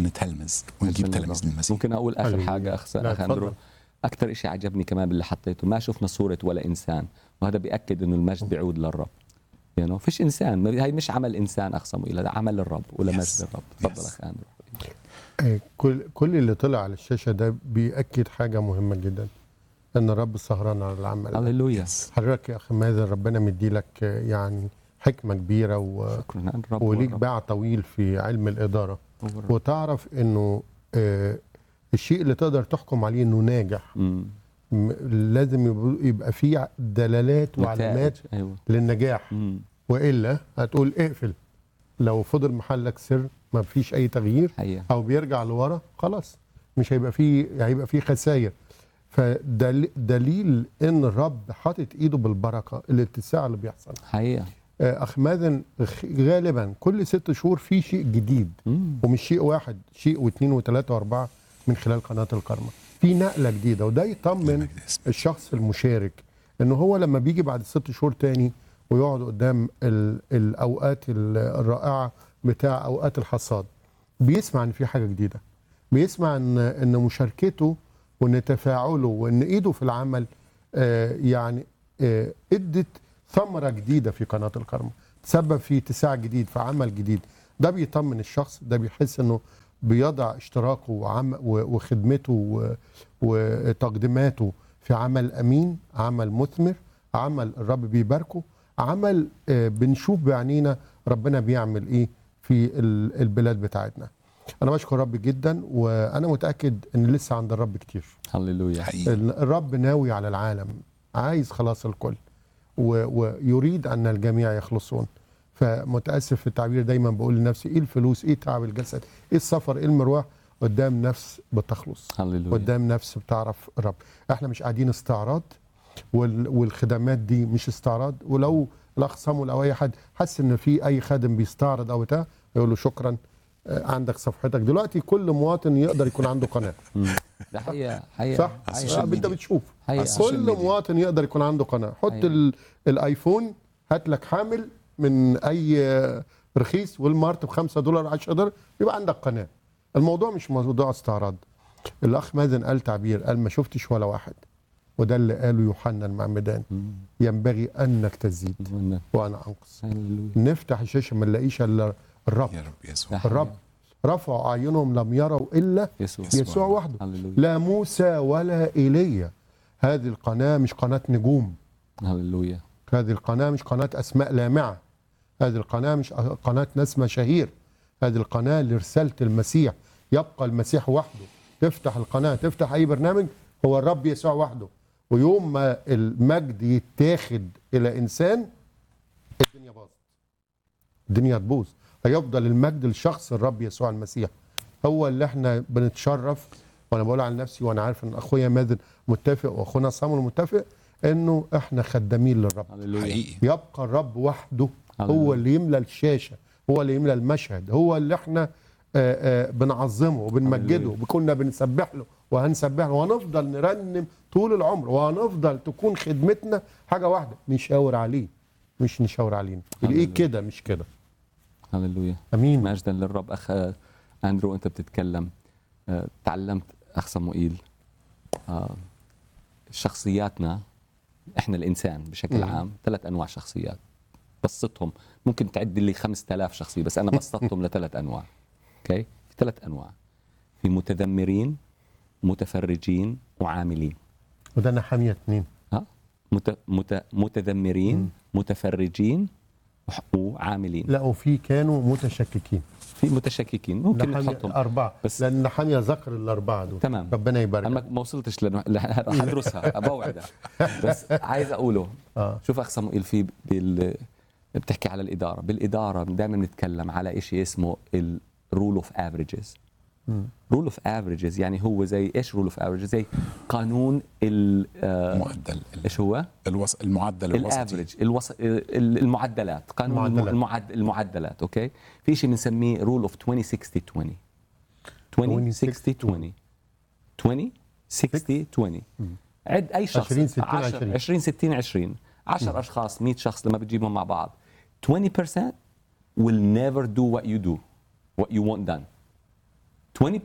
نتلمذ ونجيب تلاميذ للمسيح ممكن اقول اخر حلو. حاجه اخ لا، اخ اندرو اتفضل. اكثر شيء عجبني كمان باللي حطيته ما شفنا صوره ولا انسان وهذا بياكد انه المجد بيعود للرب يعني you know, فيش انسان ما- هاي مش عمل انسان اخ صموئيل هذا عمل الرب ولا Yes. مجد الرب تفضل Yes. اخ اندرو آه، كل كل اللي طلع على الشاشه ده بياكد حاجه مهمه جدا ان الرب سهران على العمل هللويا حضرتك يا اخي مازن ربنا مديلك آه، يعني حكمه كبيره و... شكرا عن الرب وليك والرب. باع طويل في علم الاداره والرب. وتعرف انه آه، الشيء اللي تقدر تحكم عليه انه ناجح مم. م- لازم يبقى- يبقى فيه دلالات وعلامات نتائج. ايوه للنجاح مم. والا هتقول اقفل لو فضل محلك سر ما فيش اي تغيير حقيقه او بيرجع لورا خلاص مش هيبقى فيه هيبقى فيه خسائر فدليل ان الرب حاطط ايده بالبركه الاتساع اللي بيحصل حقيقه آه، اخ مازن خ- غالبا كل ست شهور في شيء جديد مم. ومش شيء واحد شيء واثنين وثلاثه واربعه من خلال قناه الكرمه في نقله جديده وده يطمن مجد اسم. الشخص المشارك ان هو لما بيجي بعد ست شهور تاني ويقعد قدام ال- الاوقات ال- الرائعه بتاع اوقات الحصاد بيسمع ان في حاجه جديده بيسمع ان ان مشاركته وان تفاعله وان ايده في العمل آه، يعني آه، ادت ثمره جديده في قناه الكرمه تسبب في اتساع جديد في عمل جديد ده بيطمن الشخص ده بيحس انه بيضع اشتراكه وعم و- وخدمته و- وتقديماته في عمل امين عمل مثمر عمل الرب بيباركه عمل آه، بنشوف بعينينا ربنا بيعمل ايه في ال- البلاد بتاعتنا انا بشكر الرب جدا وانا متاكد ان لسه عند الرب كتير هللويا حقيقي ال- الرب ناوي على العالم عايز خلاص الكل و- ويريد ان الجميع يخلصون فمتاسف في التعبير دايما بقول لنفسي ايه الفلوس ايه تعب الجسد ايه السفر ايه المروح قدام نفس بتخلص هللويا قدام نفس بتعرف الرب احنا مش قاعدين استعراض وال- والخدمات دي مش استعراض ولو الاخ صامول او اي حد حس ان في اي خادم بيستعرض او بتاع يقول له شكرا آه، عندك صفحتك دلوقتي كل مواطن يقدر يكون عنده قناه مم. ده حقيقه حقيقه صح حقيقة. آه، انت بتشوف حقيقة. السوشيال كل ميديا. مواطن يقدر يكون عنده قناه حط أيوة. ال- الايفون هات لك حامل من اي آه، رخيص والمارت ب 5 دولار 10 دولار يبقى عندك قناه الموضوع مش موضوع استعراض الاخ مازن قال تعبير قال ما شفتش ولا واحد وده اللي قاله يوحنا المعمدان مم. ينبغي انك تزيد أتمنى. وانا انقص هللويا نفتح الشاشه ما نلاقيش الا الرب يا رب يسوع ده حقيقة. الرب رفعوا اعينهم لم يروا الا يسوع يسوع. يسوع وحده هللويا لا موسى ولا ايليا هذه القناه مش قناه نجوم هللويا هذه القناة مش قناة أسماء لامعة هذه القناة مش قناة ناس مشاهير هذه القناة لرسالة المسيح يبقى المسيح وحده تفتح القناة تفتح أي برنامج هو الرب يسوع وحده ويوم ما المجد يتاخد إلى إنسان الدنيا باظت الدنيا تبوظ هيفضل المجد لشخص الرب يسوع المسيح هو اللي احنا بنتشرف وانا بقول على نفسي وانا عارف ان اخويا مازن متفق واخونا صامول متفق انه احنا خدامين للرب هللويا حقيقي يبقى الرب وحده هللويا. هو اللي يملى الشاشه هو اللي يملى المشهد هو اللي احنا آه، آه، بنعظمه وبنمجده هللويا. وكنا بنسبح له وهنسبح له وهنفضل نرنم طول العمر وهنفضل تكون خدمتنا حاجه واحده نشاور عليه مش نشاور علينا الايه هللويا. كده مش كده هللويا امين مجدا للرب اخ اندرو انت بتتكلم آه، تعلمت اخ صموئيل آه، شخصياتنا احنا الانسان بشكل مم. عام ثلاث انواع شخصيات بسطهم ممكن تعد لي 5000 شخصيه بس انا بسطتهم لثلاث انواع اوكي في ثلاث انواع في متذمرين متفرجين وعاملين وده نحاميه اتنين ها مت... مت... متذمرين متفرجين وح- وعاملين لا وفي كانوا متشككين في متشككين ممكن نحاميه نحطهم اربعه بس- بس لان نحاميه ذكر الاربعه دول تمام. ربنا يبارك انا ما- ما وصلتش لن... رح ادرسها بوعدك بس عايز اقوله اه شوف اخ صموئيل في بال... بتحكي على الاداره بالاداره دائما بنتكلم على شيء اسمه الرول اوف افريجز مم. رول اوف افريجز يعني هو زي ايش رول اوف افريجز زي قانون ال آه، معدل ال- ايش هو الوص... المعدل الوسطي الافريج الوص... ال- المعدلات قانون المعدلات. المعد... المعدلات اوكي في شيء بنسميه رول اوف 20 60 20 20 60 20 20 60 20 عد اي شخص 20 60 10 20. 20 60 20 10 اشخاص 100 شخص لما بتجيبهم مع بعض 20% will never do what you do what you want done 20